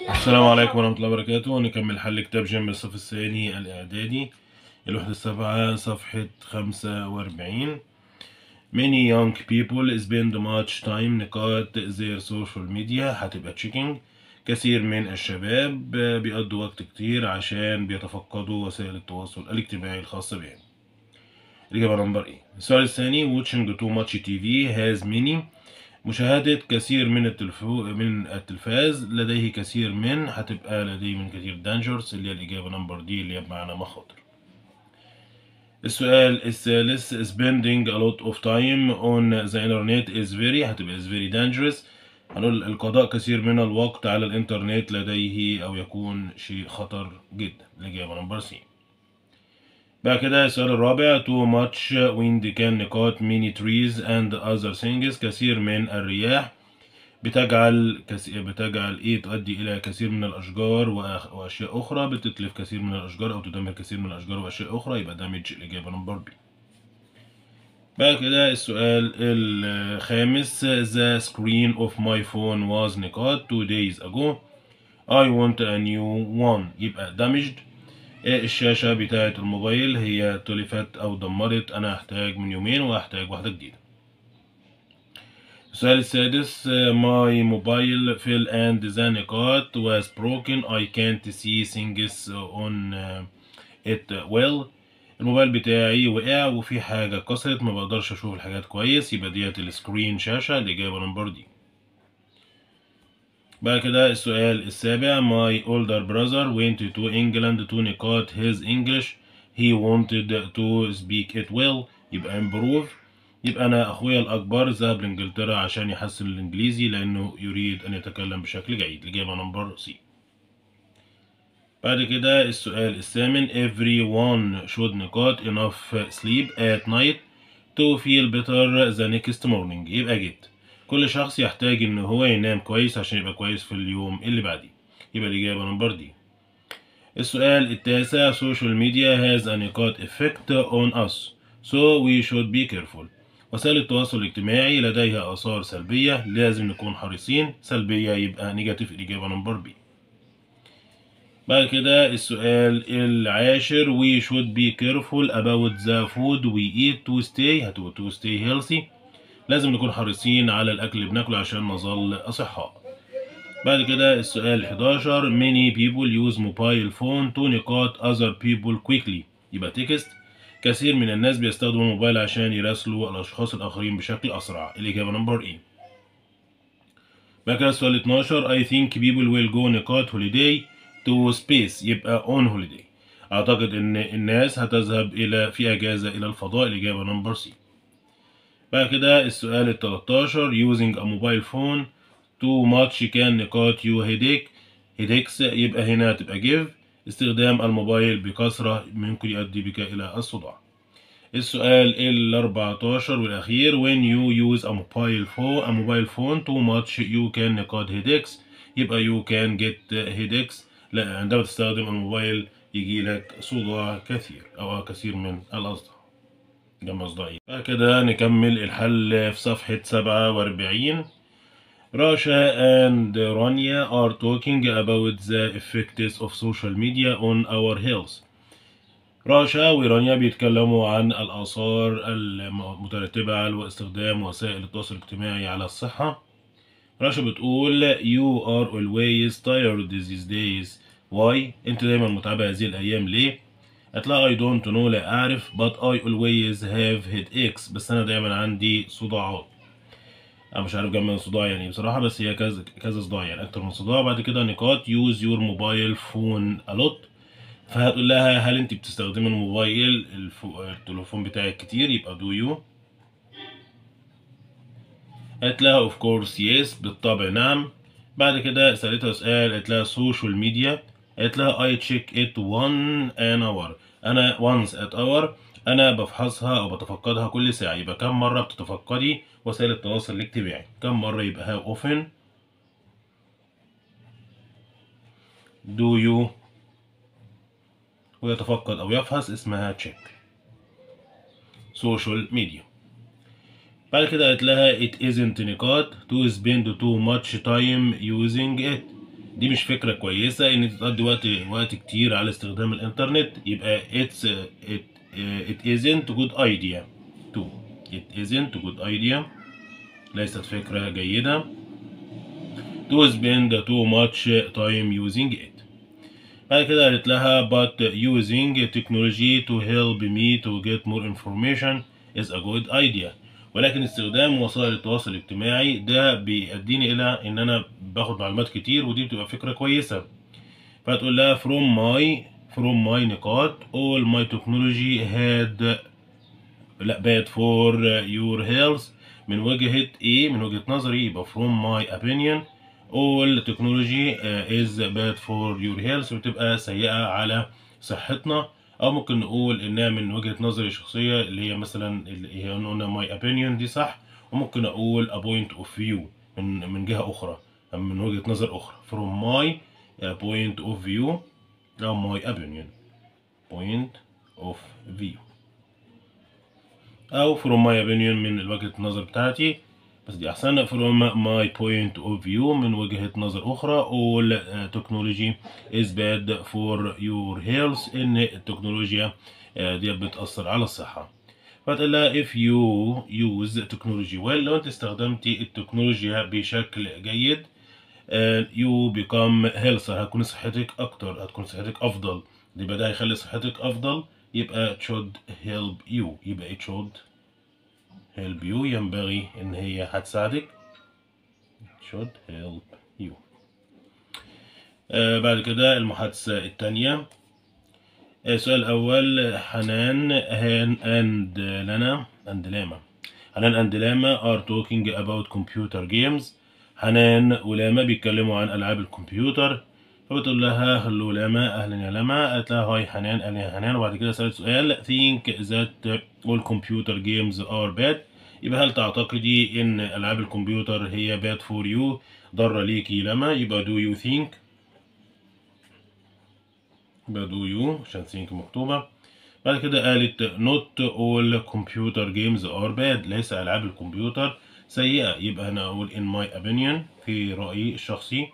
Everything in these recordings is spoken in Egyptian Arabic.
السلام عليكم ورحمة الله وبركاته نكمل حل كتاب جيم الصف الثاني الإعدادي الوحدة السابعة صفحة خمسة وأربعين Many young people spend much time نقاط their social media هتبقى checking كثير من الشباب بيقضوا وقت كتير عشان بيتفقدوا وسائل التواصل الاجتماعي الخاصة بهم الإجابة نمبر إيه السؤال الثاني watching too much TV has many مشاهدة كثير من التلفو من التلفاز لديه كثير من هتبقى لديه من كثير دانجرز اللي هي الإجابة نمبر دي اللي هي بمعنى مخاطر السؤال الثالث spending a lot of time on the internet is very هتبقى is very dangerous هنقول القضاء كثير من الوقت على الإنترنت لديه أو يكون شيء خطر جدا الإجابة نمبر سي بعد كده السؤال الرابع too much wind كان نقاط many trees and other things كثير من الرياح بتجعل كثير بتجعل ايه تؤدي الى كثير من الاشجار وأخ- واشياء اخرى بتتلف كثير من الاشجار او تدمر كثير من الاشجار واشياء اخرى يبقى دامج الاجابه نمبر بي بعد كده السؤال الخامس the screen of my phone was نقاط two days ago I want a new one يبقى damaged إيه الشاشة بتاعة الموبايل هي تلفت أو دمرت أنا هحتاج من يومين وهحتاج واحدة جديدة السؤال السادس my mobile fell and the نقاط was broken I can't see things on it well الموبايل بتاعي وقع وفي حاجة اتكسرت ما بقدرش أشوف الحاجات كويس يبقى ديت السكرين شاشة الإجابة نمبر دي بعد كده السؤال السابع my older brother went to England to نقاط his English he wanted to speak it well يبقى improve يبقى أنا أخويا الأكبر ذهب لإنجلترا عشان يحسن الإنجليزي لأنه يريد أن يتكلم بشكل جيد الإجابة نمبر سي بعد كده السؤال الثامن everyone should نقاط enough sleep at night to feel better the next morning يبقى جيت كل شخص يحتاج ان هو ينام كويس عشان يبقى كويس في اليوم اللي بعديه يبقى الإجابة نمبر دي السؤال التاسع social media has a نقاط effect on us so we should be careful وسائل التواصل الاجتماعي لديها آثار سلبية لازم نكون حريصين سلبية يبقى نيجاتيف الإجابة نمبر بي بعد كده السؤال العاشر we should be careful about the food we eat to stay هتبقى to stay healthy لازم نكون حريصين على الأكل اللي بناكله عشان نظل أصحاء بعد كده السؤال 11 many people use mobile phone to نقاط other people quickly يبقى تكست كثير من الناس بيستخدموا الموبايل عشان يراسلوا الأشخاص الآخرين بشكل أسرع الإجابة نمبر إيه بعد كده السؤال 12 I think people will go نقاط holiday to space يبقى on holiday أعتقد إن الناس هتذهب إلى في أجازة إلى الفضاء الإجابة نمبر سي بعد كده السؤال ال 13 using a mobile phone too much كان نقاط you headache headaches يبقى هنا هتبقى give استخدام الموبايل بكثرة ممكن يؤدي بك إلى الصداع السؤال ال 14 والأخير when you use a mobile phone a mobile phone too much you can نقاط headaches يبقى you can get headaches لا عندما تستخدم الموبايل يجي لك صداع كثير أو كثير من الأصداع جمع صداعي بعد كده نكمل الحل في صفحة 47 Rasha and Rania are talking about the effects of social media on our health. راشا ورانيا بيتكلموا عن الآثار المترتبة على استخدام وسائل التواصل الاجتماعي على الصحة. راشا بتقول you are always tired these days. Why؟ أنت دايما متعبة هذه الأيام ليه؟ قالت لها I don't know لا أعرف but I always have headaches بس أنا دايما عندي صداعات. انا مش عارف جنب الصداع يعني بصراحه بس هي كذا كذا صداع يعني اكتر من صداع بعد كده نقاط يوز يور موبايل فون الوت فهتقول لها هل انت بتستخدمي الموبايل الف- التليفون بتاعك كتير يبقى دو يو قالت لها اوف كورس يس بالطبع نعم بعد كده سالتها سؤال قالت لها سوشيال ميديا قالت لها اي تشيك ات وان ان اور انا وانس ات اور انا بفحصها او بتفقدها كل ساعه يبقى كم مره بتتفقدي وسائل التواصل الاجتماعي كم مره يبقى how often do you ويتفقد او يفحص اسمها check social media بعد كده قالت لها it isn't نقاط to spend too much time using it دي مش فكرة كويسة ان انت تقضي وقت وقت كتير على استخدام الانترنت يبقى it's it, it isn't good idea to it isn't good idea ليست فكرة جيدة to spend too much time using it بعد كده قالت لها but using technology to help me to get more information is a good idea ولكن استخدام وسائل التواصل الاجتماعي ده بيؤديني الى ان انا باخد معلومات كتير ودي بتبقى فكرة كويسة فتقول لها from my from my نقاط all my technology had لا bad for your health من وجهة ايه من وجهة نظري يبقى from my opinion all technology is bad for your health بتبقى سيئة على صحتنا او ممكن نقول انها من وجهة نظري الشخصية اللي هي مثلا اللي هي قلنا my opinion دي صح وممكن اقول a point of view من من جهة اخرى من وجهة نظر اخرى from my point of view او my opinion point of view او from my opinion من وجهة النظر بتاعتي بس دي احسن from my point of view من وجهة نظر اخرى all technology is bad for your health ان التكنولوجيا دي بتأثر على الصحة فتقول لها if you use technology well لو انت استخدمتي التكنولوجيا بشكل جيد you become healthier هتكون صحتك اكتر هتكون صحتك افضل يبقى ده هيخلي صحتك افضل يبقى it should help you يبقى it should help you ينبغي ان هي هتساعدك should help you آه بعد كده المحادثة التانية السؤال الأول حنان هان أند لنا أند لاما حنان أند لاما are talking about computer games حنان ولاما بيتكلموا عن ألعاب الكمبيوتر فبتقول لها هلو لاما أهلا يا لاما قالت لها هاي حنان أهلا يا حنان وبعد كده سألت سؤال think that all computer games are bad يبقى هل تعتقدي إن ألعاب الكمبيوتر هي bad for you ضارة ليكي لاما يبقى do you think يبقى do you عشان think مكتوبة بعد كده قالت not all computer games are bad ليس ألعاب الكمبيوتر سيئة يبقى أنا أقول in my opinion في رأيي الشخصي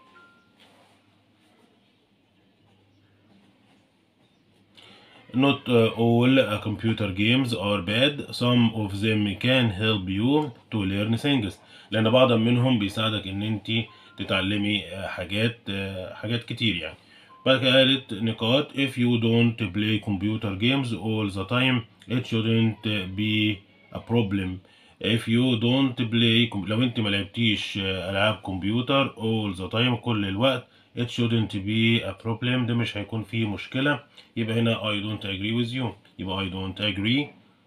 Not uh, all uh, computer games are bad. Some of them can help you to learn things. لأن بعض منهم بيساعدك إن أنت تتعلمي حاجات حاجات كتير يعني. بعد كده قالت نقاط if you don't play computer games all the time it shouldn't be a problem. if you don't play لو أنت ما لعبتيش ألعاب كمبيوتر all the time كل الوقت it shouldn't be a problem ده مش هيكون فيه مشكلة يبقى هنا I don't agree with you يبقى I don't agree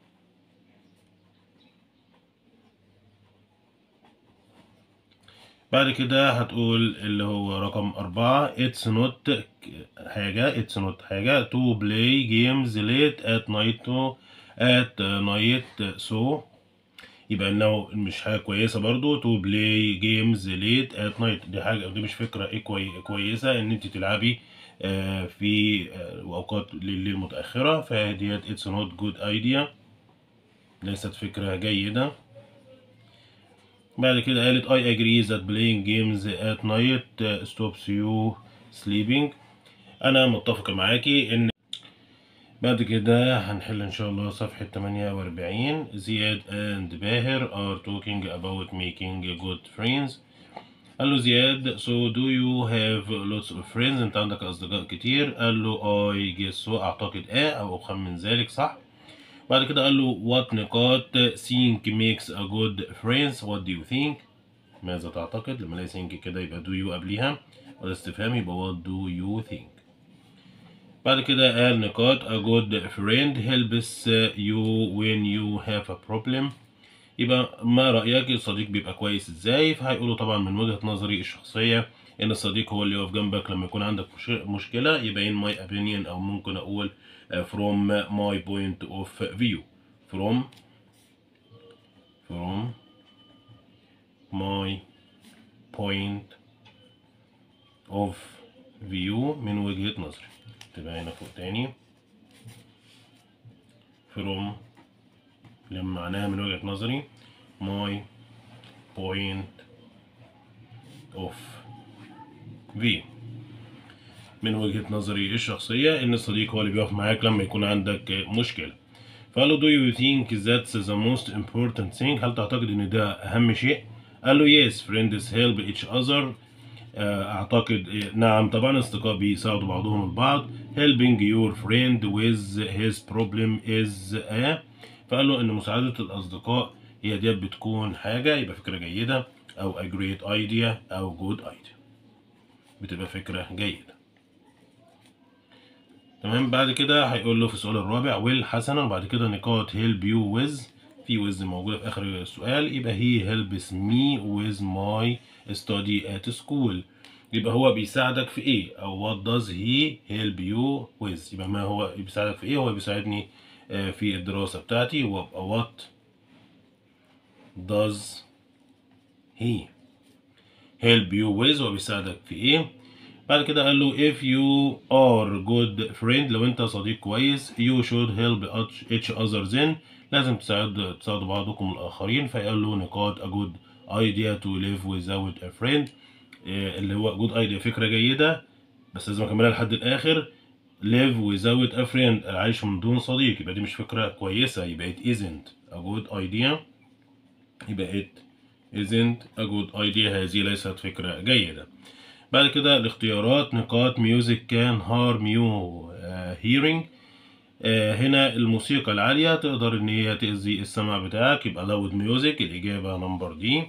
بعد كده هتقول اللي هو رقم أربعة it's not حاجة it's not حاجة to play games late at night to at night so يبقى انه مش حاجه كويسه برضو تو بلاي جيمز ليت ات نايت دي حاجه دي مش فكره ايه كوي كويسه ان انت تلعبي آه في آه اوقات الليل متاخره فديت اتس نوت جود ايديا ليست فكره جيده بعد كده قالت I agree that playing games at night stops you sleeping أنا متفقة معاكي إن بعد كده هنحل إن شاء الله صفحة 48 زياد and باهر are talking about making good friends قال له زياد so do you have lots of friends أنت عندك أصدقاء كتير قال له I guess so أعتقد آه أو أخمن ذلك صح بعد كده قال له what نقاط think makes a good friends what do you think ماذا تعتقد لما الاقي think كده يبقى do you قبليها والاستفهام يبقى what do you think بعد كده قال نقاط a good friend helps you when you have a problem يبقى ما رأيك الصديق بيبقى كويس ازاي فهيقولوا طبعا من وجهة نظري الشخصية ان الصديق هو اللي يقف جنبك لما يكون عندك مشكلة يبقى in my opinion او ممكن اقول from my point of view from from my point of view من وجهة نظري تبقى هنا فوق تاني from لما معناها من وجهة نظري my point of view من وجهة نظري الشخصية إن الصديق هو اللي بيقف معاك لما يكون عندك مشكلة فقال له do you think that's the most important thing هل تعتقد إن ده أهم شيء قال له yes friends help each other آه، أعتقد نعم طبعا الأصدقاء بيساعدوا بعضهم البعض helping your friend with his problem is a فقال له إن مساعدة الأصدقاء هي ديت بتكون حاجة يبقى فكرة جيدة أو a great idea أو good idea بتبقى فكرة جيدة تمام بعد كده هيقول له في السؤال الرابع ويل حسنا وبعد كده نقاط help you with في with موجودة في آخر السؤال يبقى he helps me with my study at school يبقى هو بيساعدك في ايه او what does he help you with يبقى ما هو بيساعدك في ايه هو بيساعدني آه، في الدراسة بتاعتي ويبقى what does he help you with هو بيساعدك في ايه بعد كده قال له if you are good friend لو انت صديق كويس you should help each other then لازم تساعد تساعدوا بعضكم الآخرين فقال له نقاط a good idea to live without a friend إيه اللي هو good idea فكرة جيدة بس لازم أكملها لحد الآخر live without a friend العيش من دون صديق يبقى دي مش فكرة كويسة يبقى it isn't a good idea يبقى it isn't a good idea هذه ليست فكرة جيدة بعد كده الاختيارات نقاط music can harm you uh, hearing آه، هنا الموسيقى العالية تقدر إن هي تأذي السمع بتاعك يبقى loud music الإجابة نمبر دي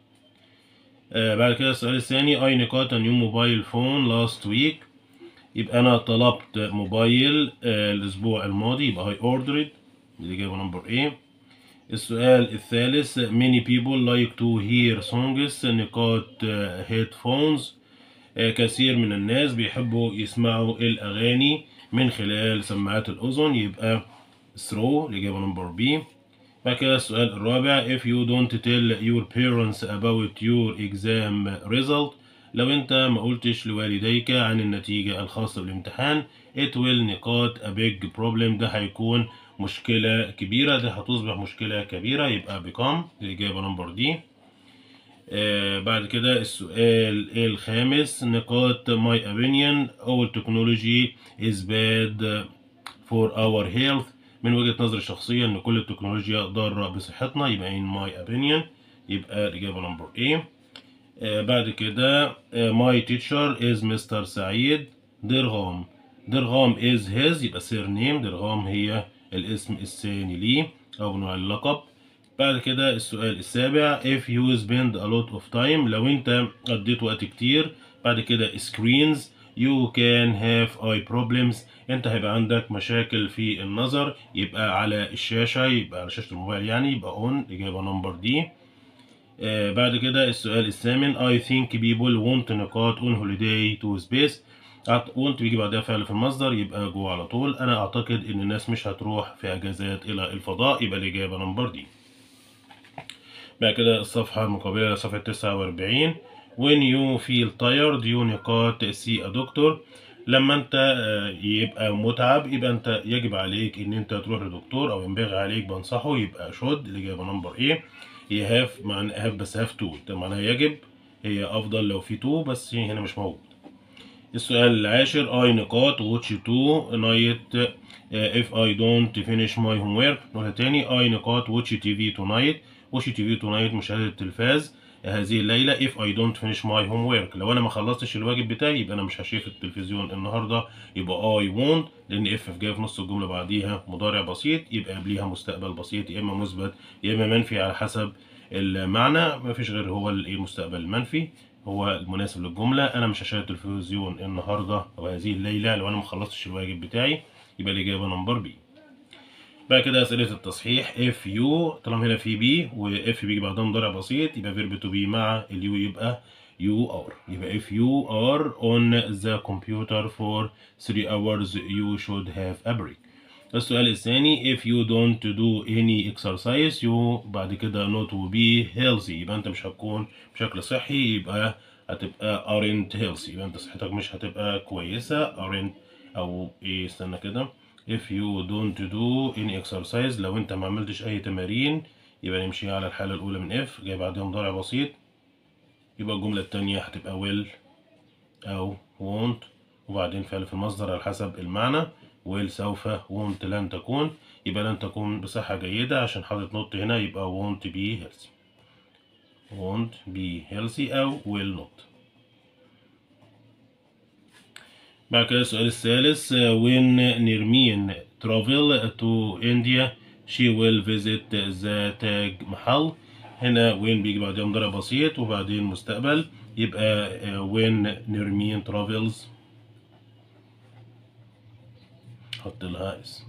آه، بعد كده السؤال الثاني أي نقاط a new mobile phone last week يبقى أنا طلبت موبايل آه، الأسبوع الماضي يبقى I ordered الإجابة نمبر A السؤال الثالث many people like to hear songs نقاط آه، headphones آه، كثير من الناس بيحبوا يسمعوا الأغاني من خلال سماعات الأذن يبقى through الإجابة نمبر B بعد كده السؤال الرابع if you don't tell your parents about your exam result لو انت ما قلتش لوالديك عن النتيجة الخاصة بالامتحان it will نقاط a big problem ده هيكون مشكلة كبيرة ده هتصبح مشكلة كبيرة يبقى become الإجابة نمبر دي آه بعد كده السؤال الخامس نقاط my opinion all technology is bad for our health من وجهة نظري الشخصية إن كل التكنولوجيا ضارة بصحتنا يبقى in my opinion يبقى الإجابة نمبر A آه بعد كده آه my teacher is Mr. سعيد درغام درغام is his يبقى surname درغام هي الاسم الثاني ليه أو نوع اللقب بعد كده السؤال السابع if you spend a lot of time لو انت قضيت وقت كتير بعد كده screens you can have eye problems انت هيبقى عندك مشاكل في النظر يبقى على الشاشة يبقى على شاشة الموبايل يعني يبقى on إجابة نمبر دي آه بعد كده السؤال الثامن I think people want نقاط on holiday to space want بيجي بعدها فعل في المصدر يبقى جوه على طول أنا أعتقد إن الناس مش هتروح في أجازات إلى الفضاء يبقى الإجابة نمبر دي بعد كده الصفحة المقابلة لصفحة 49 when you feel tired you نقاط see a doctor لما انت آه، يبقى متعب يبقى انت يجب عليك ان انت تروح لدكتور او ينبغي عليك بنصحه يبقى should الاجابة نمبر ايه هي هاف معنى هاف بس هاف تو ده معناها يجب هي افضل لو في تو بس هنا مش موجود السؤال العاشر اي نقاط watch to night uh, if I don't finish my homework نقولها تاني اي نقاط watch TV tonight watch TV tonight مشاهدة التلفاز هذه الليلة if I don't finish my homework لو أنا ما خلصتش الواجب بتاعي يبقى أنا مش هشوف التلفزيون النهاردة يبقى I won't لأن if جاي في نص الجملة بعديها مضارع بسيط يبقى قبليها مستقبل بسيط يا إما مثبت يا إما منفي على حسب المعنى ما فيش غير هو المستقبل المنفي هو المناسب للجملة أنا مش هشاهد التلفزيون النهاردة أو هذه الليلة لو أنا ما خلصتش الواجب بتاعي يبقى الإجابة نمبر بي بعد كده أسئلة التصحيح if you طالما هنا في بي و if بيجي بعدها مضارع بسيط يبقى verb to be مع اليو يبقى you are يبقى if you are on the computer for 3 hours you should have a break السؤال الثاني if you don't do any exercise you بعد كده not to be healthy يبقى انت مش هتكون بشكل صحي يبقى هتبقى aren't healthy يبقى انت صحتك مش هتبقى كويسة aren't او ايه استنى كده if you don't do any exercise لو انت ما عملتش اي تمارين يبقى نمشي على الحالة الاولى من if جاي بعدها مضارع بسيط يبقى الجملة التانية هتبقى will او won't وبعدين فعل في المصدر على حسب المعنى will سوف won't لن تكون يبقى لن تكون بصحة جيدة عشان حاطط not هنا يبقى won't be healthy won't be healthy أو will not بعد كده السؤال الثالث when نرمين travel to India she will visit the تاج محل هنا when بيجي بعدها مضارع بسيط وبعدين مستقبل يبقى when نرمين travels حط لها اسم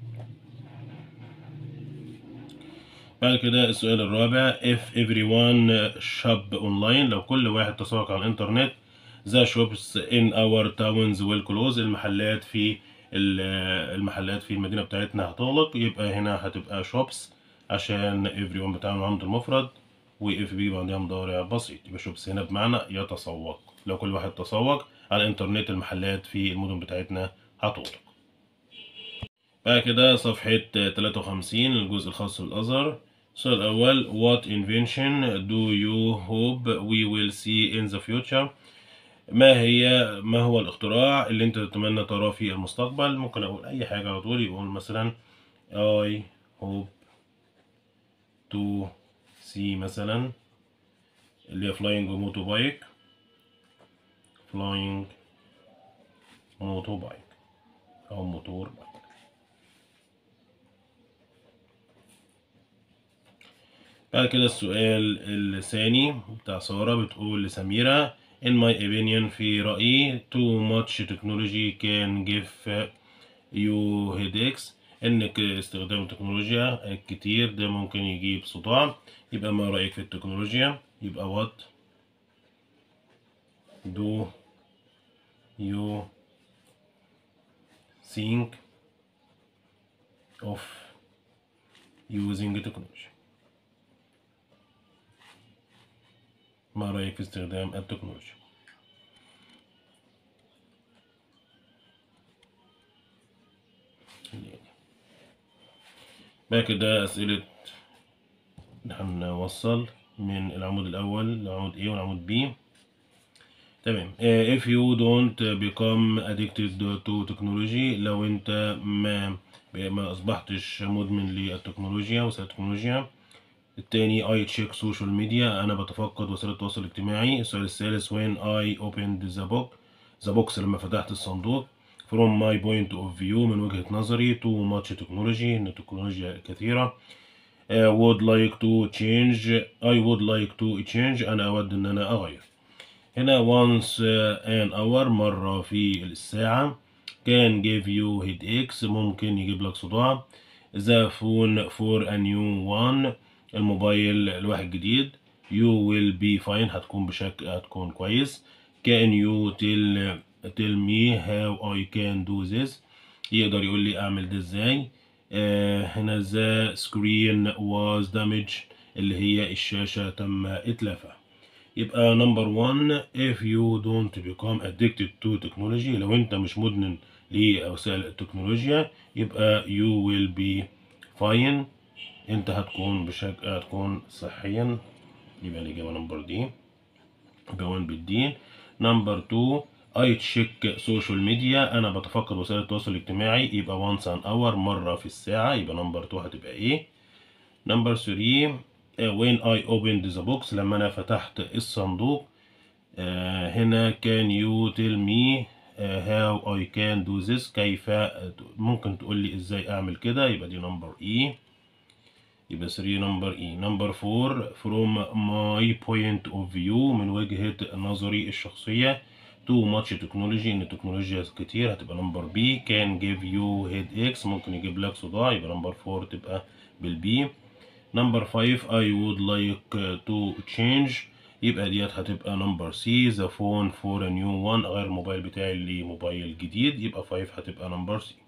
بعد كده السؤال الرابع if everyone shop online لو كل واحد تسوق على الانترنت the shops in our towns will close المحلات في المحلات في المدينة بتاعتنا هتغلق يبقى هنا هتبقى shops عشان everyone بتاعنا عنده المفرد و if بيجي بعدها مضارع بسيط يبقى shops هنا بمعنى يتسوق لو كل واحد تسوق على الانترنت المحلات في المدن بتاعتنا هتغلق بعد كده صفحة 53 الجزء الخاص بالأزهر السؤال الأول What invention do you hope we will see in the future ما هي ما هو الاختراع اللي انت تتمنى تراه في المستقبل ممكن اقول اي حاجة على طول يقول مثلا I hope to see مثلا اللي هي flying motorbike flying motorbike او موتور بايك بعد كده السؤال الثاني بتاع سارة بتقول لسميرة in my opinion في رأيي too much technology can give you headaches انك استخدام التكنولوجيا الكتير ده ممكن يجيب صداع يبقى ما رأيك في التكنولوجيا يبقى what do you think of using technology ما رأيك في استخدام التكنولوجيا بعد كده أسئلة هنوصل من العمود الأول للعمود A والعمود B تمام if you don't become addicted to technology لو انت ما ما اصبحتش مدمن للتكنولوجيا وسائل التكنولوجيا التاني I check social media أنا بتفقد وسائل التواصل الاجتماعي السؤال الثالث when I opened the book the box لما فتحت الصندوق from my point of view من وجهة نظري too much technology إن التكنولوجيا كثيرة uh, would like to change I would like to change أنا أود إن أنا أغير هنا once an hour مرة في الساعة can give you headaches ممكن يجيب لك صداع the phone for a new one الموبايل الواحد جديد you will be fine هتكون بشكل هتكون كويس can you tell tell me how I can do this يقدر يقول لي اعمل ده ازاي آه هنا the screen was damaged اللي هي الشاشة تم اتلافها يبقى نمبر 1 if you don't become addicted to technology لو انت مش مدمن لوسائل التكنولوجيا يبقى you will be fine انت هتكون بشكل هتكون صحيا يبقى الإجابة نمبر دي يبقى 1 بالدين نمبر 2 I check social media أنا بتفقد وسائل التواصل الاجتماعي يبقى once an hour مرة في الساعة يبقى نمبر 2 هتبقى إيه نمبر 3 uh, when I opened the box لما أنا فتحت الصندوق uh, هنا can you tell me uh, how I can do this كيف ممكن تقول لي إزاي أعمل كده يبقى دي نمبر E يبقى 3 نمبر E نمبر 4 from my point of view من وجهة نظري الشخصية too much technology ان التكنولوجيا كتير هتبقى نمبر بي can give you headaches ممكن يجيب لك صداع يبقى نمبر 4 تبقى بالبي نمبر 5 I would like to change يبقى ديت هتبقى نمبر سي the phone for a new one غير الموبايل بتاعي لموبايل جديد يبقى 5 هتبقى نمبر سي